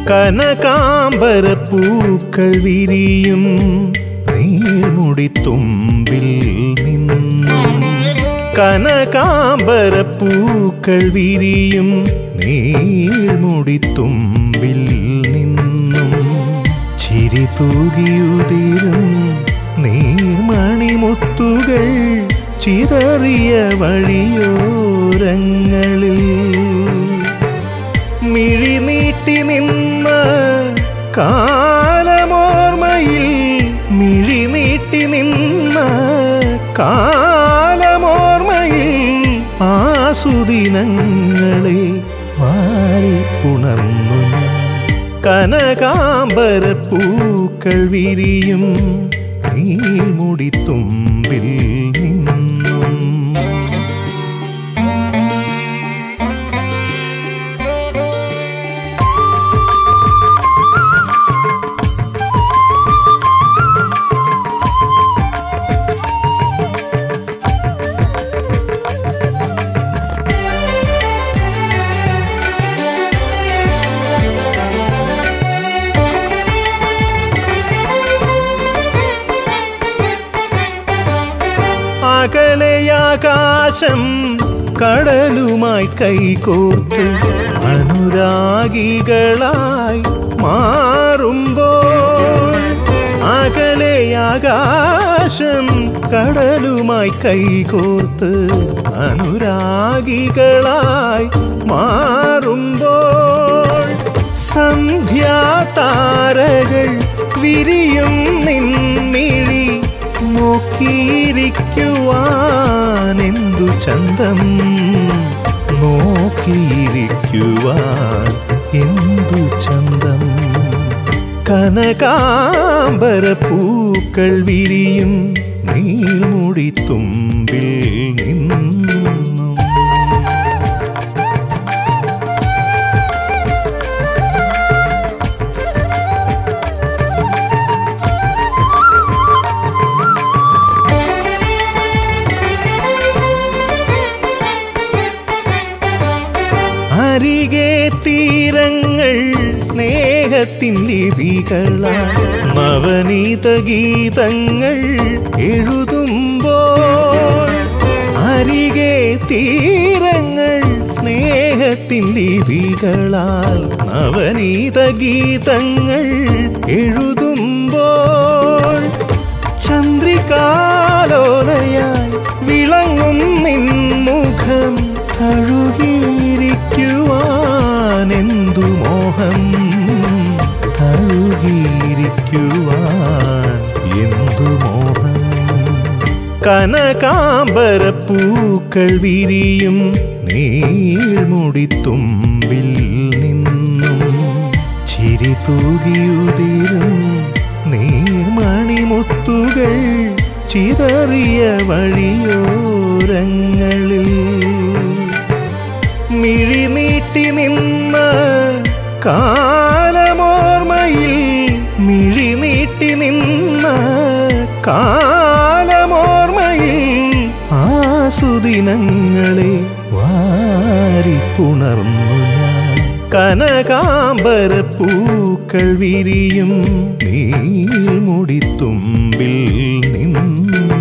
കനകാംബര പൂക്കൾ വിരിയും നീൾമുടിത്തുമ്പിൽ നിന്നും കനകാംബര പൂക്കൾ വിരിയും നീൾമുടിത്തുമ്പിൽ നിന്നും ചിരി തൂകിയുതിരും നീർമണിമുത്തുകൾ ചിതറിയ വഴിയോരങ്ങളിൽ മിഴിനീട്ടി നിന്ന കാലമോർമ്മയിൽ മിഴിനീട്ടി നിന്ന കാലമോർമ്മയിൽ ആസുദിനങ്ങളെ വാരിപ്പുണർന്നു ഞാൻ കനകാംബര പൂക്കൾ വിരിയും നീമുടിത്തുമ്പിൽ നിന്നും അകലെയാകാശം കടലുമായി കൈകോർത്ത് അനുരാഗികളായി മാറുമ്പോൾ അകലെയാകാശം കടലുമായി കൈകോർത്ത് അനുരാഗികളായി മാറുമ്പോൾ സന്ധ്യാതാരകൾ വിരിയും നിൻമിഴി നോക്കിയിരിക്കുവാൻ എന്തു ചന്തം നോക്കിയിരിക്കുവാൻ എന്തു ചന്തം കനകാംബര പൂക്കൾ വിരിയും നീൾമുടിത്തുമ്പിൽ നിന്നും അരികെ തീരങ്ങൾ സ്നേഹത്തിൻ ലിപികളാൽ നവനീത ഗീതങ്ങൾ എഴുതുമ്പോൾ അരികെ തീരങ്ങൾ സ്നേഹത്തിൻ ലിപികളാൽ നവനീത ഗീതങ്ങൾ എഴുതുമ്പോൾ ചന്ദ്രികാലോലയായി വിളങ്ങും നിൻമുഖം തഴുകിയിരിക്കുവാൻ എന്തു മോഹം തഴുകിയിരിക്കുവാൻ എന്തു മോഹം കനകാംബര പൂക്കൾ വിരിയും നീൾമുടിത്തുമ്പിൽ നിന്നും ചിരി തൂകിയുതിരും നീർമണിമുത്തുകൾ ചിതറിയ വഴിയോരങ്ങളിൽ മിഴിനീട്ടി നിന്ന കാലമോർമ്മയിൽ മിഴിനീട്ടി നിന്ന കാലമോർമ്മയിൽ ആസുദിനങ്ങളെ വാരിപ്പുണർന്നു ഞാൻ കനകാംബര പൂക്കൾ വിരിയും നീൾമുടിത്തുമ്പിൽ നിന്നും